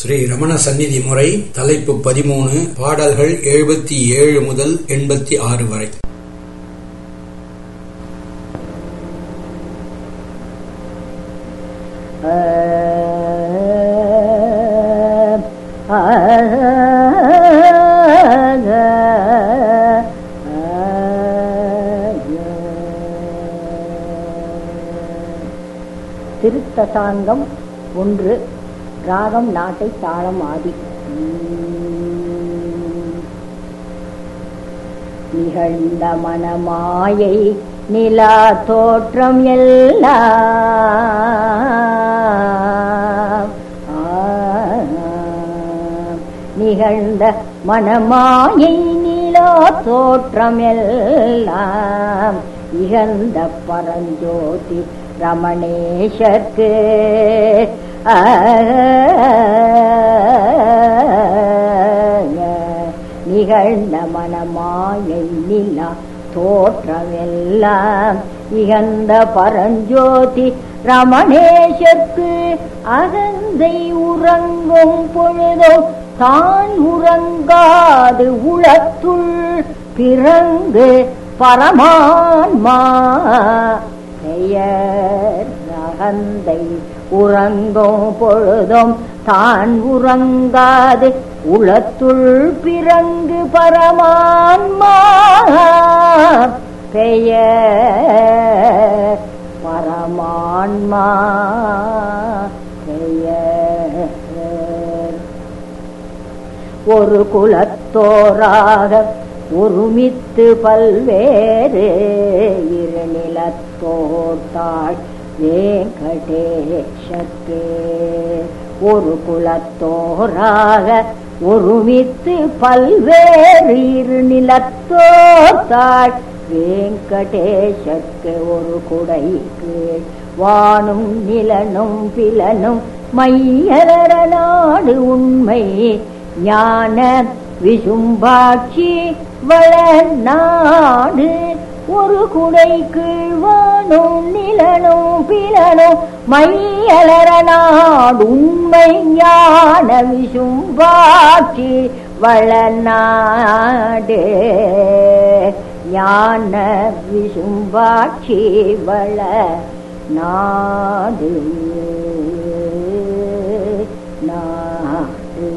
ஸ்ரீ ரமண சந்நிதி முறை தலைப்பு பதிமூணு பாடல்கள் எழுபத்தி ஏழு முதல் எண்பத்தி ஆறு வரை திருத்தசாங்கம் ஒன்று ராகம் நாட்டை தாளம் ஆதி நிகழ்ந்த மனமாயை நிலா தோற்றம் எல்லாம் நிகழ்ந்த மனமாயை நிலா தோற்றம் எல்லாம் இகழ்ந்த பரஞ்சோதி ரமணேஷர்க்கு நிகழ்ந்த மனமாயை நிலா தோற்றமெல்லாம் இகந்த பரஞ்சோதி ரமணேஷர்க்கு அகந்தை உறங்கும் பொழுதும் தான் உறங்காது உளத்துள் பிறந்து பரமான்மா பெயர் அகந்தை உறங்கும் பொழுதும் தான் உறங்காது உளத்துள் பிறங்கு பரமான்மா பெயர் பரமான்மா பெயர் ஒரு குலத்தோராக ஒருமித்து பல்வேறு இருநிலத்தோட்டாள் வேங்கடேஷக்கு ஒரு குலத்தோராக ஒருமித்து பல்வேறு இருநிலத்தோட்டாள் வேங்கடேஷக்கு ஒரு குடைக்கு வானும் நிலனும் பிலனும் மையலர நாடு உண்மை ஞான விசும்பாட்சி வளநாடு ஒரு குடை கீழ்வானும் நிலனும் பிலனும் மையலர நாடு உண்மை ஞான விசும்பாட்சி வளநாடு ஞான விசும்பாட்சி வள நாடு நாடு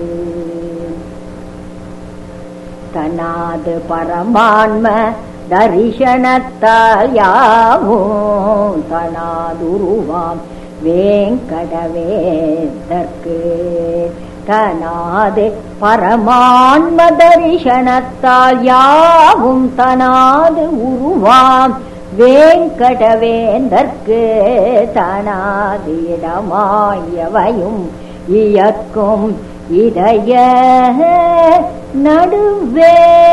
தனாது பரமான்ம தரிசனத்தால் யாவும் தனாதுருவாம் வேங்கடவேதற்கு தனாது பரமான்ம தரிசனத்தால் யாவும் தனாது உருவாம் வேங்கடவேந்தற்கு தனாது இடமாயவையும் இயக்கும் இதய நடுவே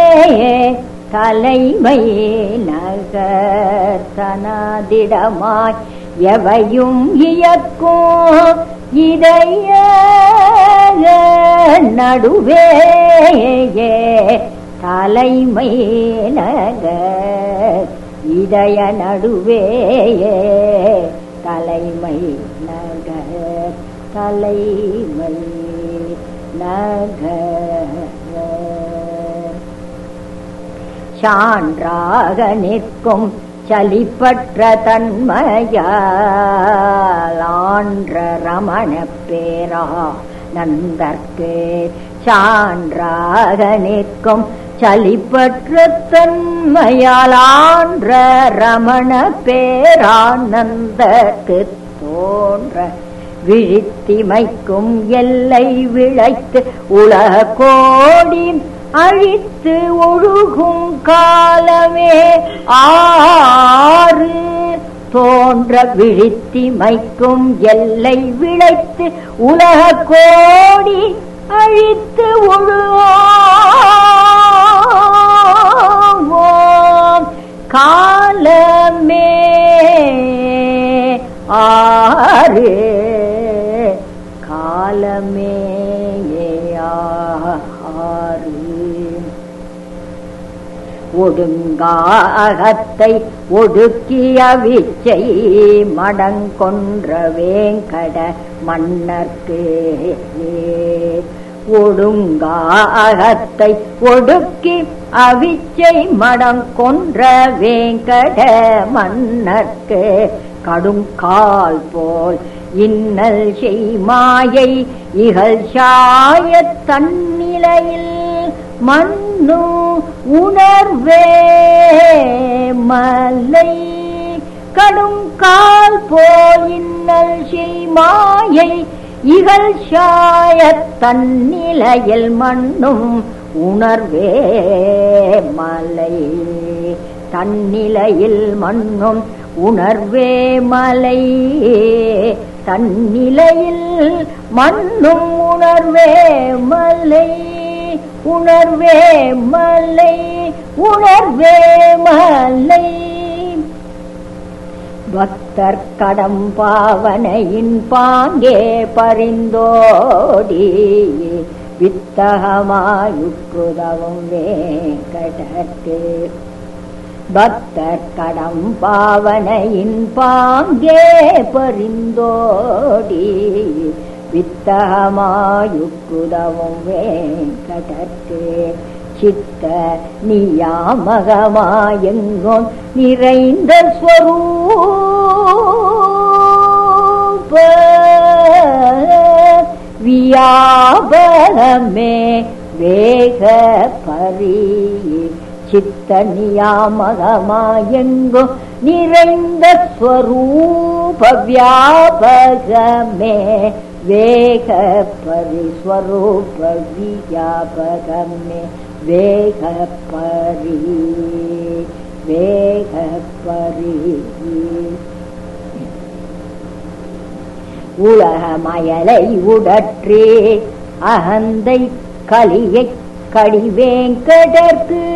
தலைமை நகர் தனதிடமாய் எவையும் இயக்கும் இதய நடுவே தலைமை நகர் இதய நடுவே தலைமை நகர் தலைமை நகர் சான்றாக நிற்கும் சலிப்பற்ற தன்மையான்ற ரமண பேரா நந்தற்கு சான்றாக நிற்கும் சலிப்பற்ற தன்மையாலான்ற ரமண பேரானந்தற்கு தோன்ற விழித்திமைக்கும் எல்லை விளைத்து உலக கோடி அழித்து ஒழுகும் காலமே ஆறு தோன்ற விழித்திமைக்கும் எல்லை விளைத்து உலக கோடி அழித்து ஒழுவோம் காலமே ஆறு காலமே ஆறு ஒடுங்காகத்தை ஒடுக்கிய விச்சை மடங்கொன்ற வேங்கட மன்னர்க்கு ஒடுங்கா அகத்தை ஒடுக்கி அவிச்சை மடம் கொன்ற வேங்கட மன்னர்க்கு கடும் கால் போல் இன்னல் செய் மாயை இகழ் சாய தன்னிலையில் மண்ணு உணர்வே மலை கடும் கால் போல் இன்னல் செய் மாயை இகழ் சாய தன்னிலையில் மண்ணும் உணர்வே மலை தன்னிலையில் மண்ணும் உணர்வே மலை தன்னிலையில் மண்ணும் உணர்வே மலை உணர்வே மலை உணர்வே மலை பக்தர் கடம் பாவனையின் பாங்கே பரிந்தோடி வித்தகமாயுற்றுதவும் வேங்கடற்கு பக்தர் கடம் பாவனையின் பாங்கே பரிந்தோடி வித்தகமாயுற்றுதவும் வேங்கடற்கு சித்த நியாமகமாயெங்கும் நிறைந்த ஸ்வரூப வியாபகமே வேக பரி சித்த நியாமகமாயெங்கும் நிறைந்த ஸ்வரூப வியாபகமே வேக பரிஸ்வரூப வியாபகமே வேக பரி வேக பரி உலகமயலை உடற்றே அகந்தை கலியை கடிவேங்கடற்கு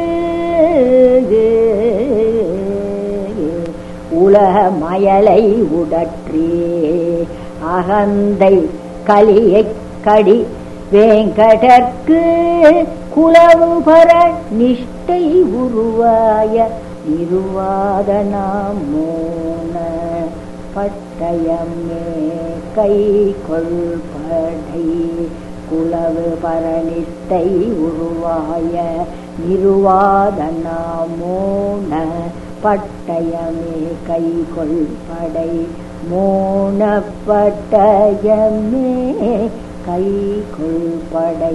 உலகமயலை உடற்றே அகந்தை கலியை கடி வேங்கடற்கு குலவு பர நிஷ்டை உருவாய நிருவாத நாமோன பட்டயமே கை கொள்படை குலவு பரநிஷ்டை உருவாய நிருவாத நாமோன பட்டயமே கை கொள்படை மோன பட்டயமே கை கொள்படை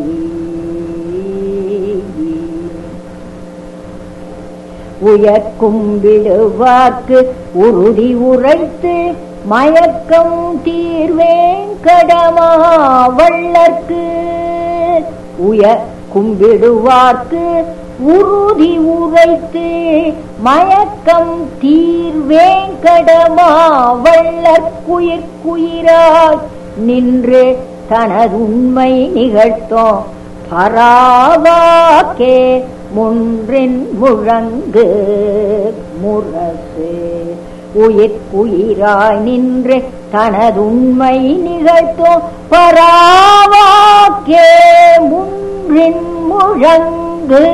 உயர்க்கும் விடுவார்க்கு உறுதி உரைத்து மயக்கம் தீர்வேன் கடமா வள்ளற்கு உய கும்பிடுவார்க்கு உறுதி உரைத்து மயக்கம் தீர்வேன் கடமா வள்ளற்குயிர்க்குயிராய் நின்று தனதுண்மை நிகழ்த்தோம் பராவாக்கே முன்றின் முழங்கு முரசு உயிர்க்குயிராய் நின்று தனதுண்மை நிகழ்த்தும் பராவாக்கே முன்றின் முழங்கு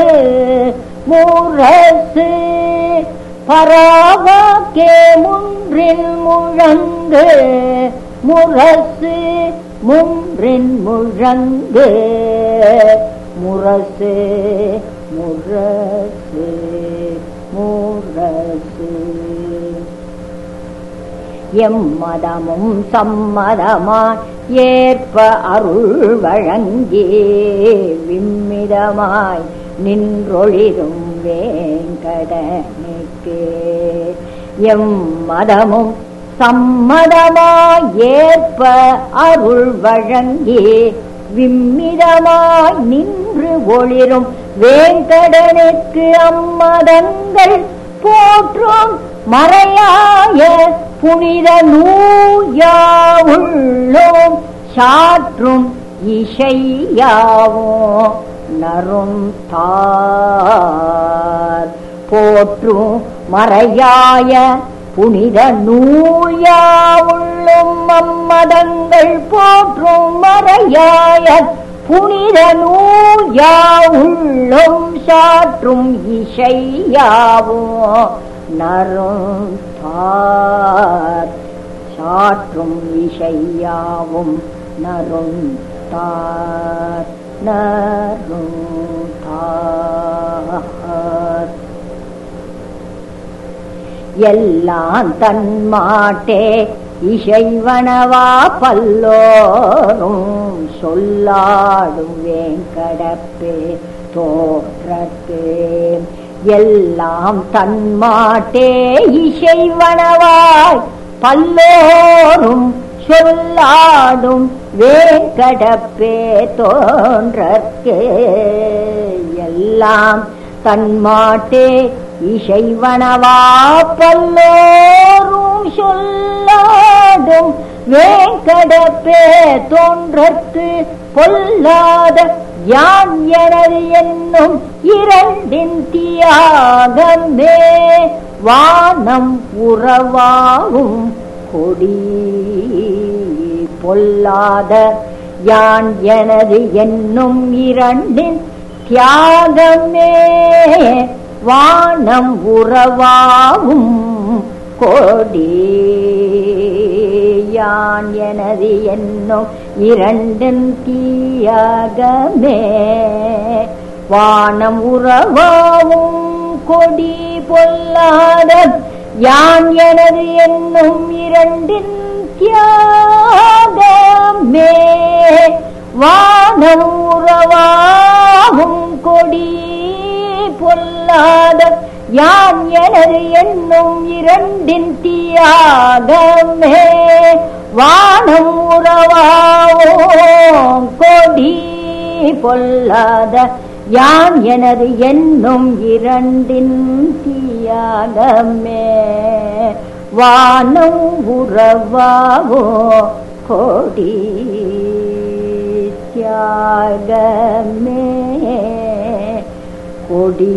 முரசு பராவாக்கே முன்றின் முழங்கு முரசு முன்றின் முழங்கு முரசு முரசு முரசு எம்மதமும் சம்மதமாய் ஏற்ப அருள் வழங்கி விம்மிதமாய் நின்றொழிரும் வேங்கடனுக்கு எம்மதமும் சம்மதமாய் ஏற்ப அருள் வழங்கி விம்மிதமாய் நின்று ஒளிரும் வேங்கடனுக்கு அம்மதங்கள் போற்றும் மறையாய புனித நூயாவுள்ளோம் சாற்றும் இசையாவும் நரும் தார் போற்றும் மறையாய புனித நூயாவுள்ளும் அம்மதங்கள் போற்றும் மறையாய புனித நூயாவுள்ளும் சாற்றும் இசையாவும் நரும் தார் சாற்றும் இசையாவும் நரும் தார் நருதார் எல்லாம் தன்மாட்டே இசைவனவா பல்லோரும் சொல்லாடும் வேங்கடப்பே தோற்றத்தே எல்லாம் தன்மாட்டே இசைவனவாய் பல்லோரும் சொல்லாடும் வேங்கடப்பே தோன்றற்கே எல்லாம் தன்மாட்டே இசைவனவா பல்லோரும் சொல்லாடும் வேங்கடப்பே தோன்றற்கு பொல்லாத யான் எனது என்னும் இரண்டின் தியாகமே வானம் உறவாகும் கொடி பொல்லாத யான் எனது என்னும் இரண்டின் தியாகமே வானம் உறவாகும் கொடி யான் எனது என்னும் இரண்டின் தியாகமே வானம் உறவாகும் கொடி பொல்லாத யான் எனது என்னும் இரண்டின் தியாகமே வானம் உறவாகும் கொடி பொல்லாத யான் எனது என்னும் இரண்டின் தியாகமே வானம் உறவாவோம் கொடி பொல்லாத யான் எனது என்னும் இரண்டின் தியாகமே வானம் உறவாவோ கொடி தியாகமே கொடி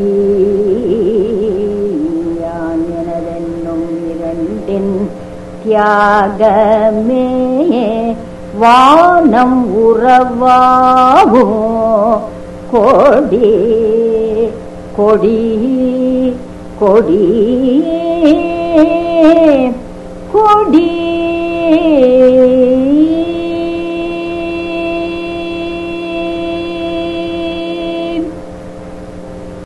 யான் எனதென்னும் இரண்டின் தியாகமே வானம் உறவாவோ கொடி கொடி கொடி கொடி